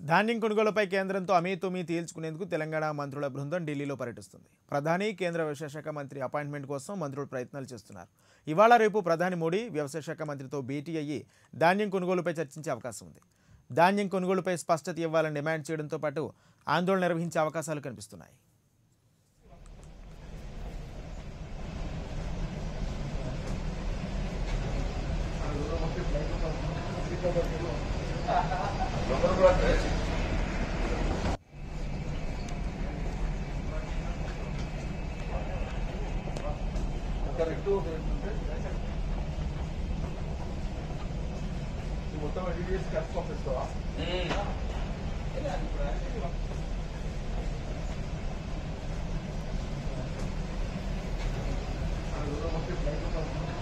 ధాన్యం కొనుగోలుపై కేంద్రంతో అమీతుమీ తేల్చుకునేందుకు తెలంగాణ మంత్రుల బృందం ఢిల్లీలో పర్యటిస్తుంది ప్రధాని కేంద్ర వ్యవసాయ శాఖ మంత్రి అపాయింట్మెంట్ కోసం మంత్రులు ప్రయత్నాలు చేస్తున్నారు ఇవాళ రేపు ప్రధాని మోడీ వ్యవసాయ శాఖ మంత్రితో భేటీ అయ్యి ధాన్యం కొనుగోలుపై చర్చించే అవకాశం ఉంది ధాన్యం కొనుగోలుపై స్పష్టత ఇవ్వాలని డిమాండ్ చేయడంతో పాటు ఆందోళన నిర్వహించే అవకాశాలు కనిపిస్తున్నాయి మొత్తం ఎడిటిఎస్ కట్ పంపిస్తావా మొత్తం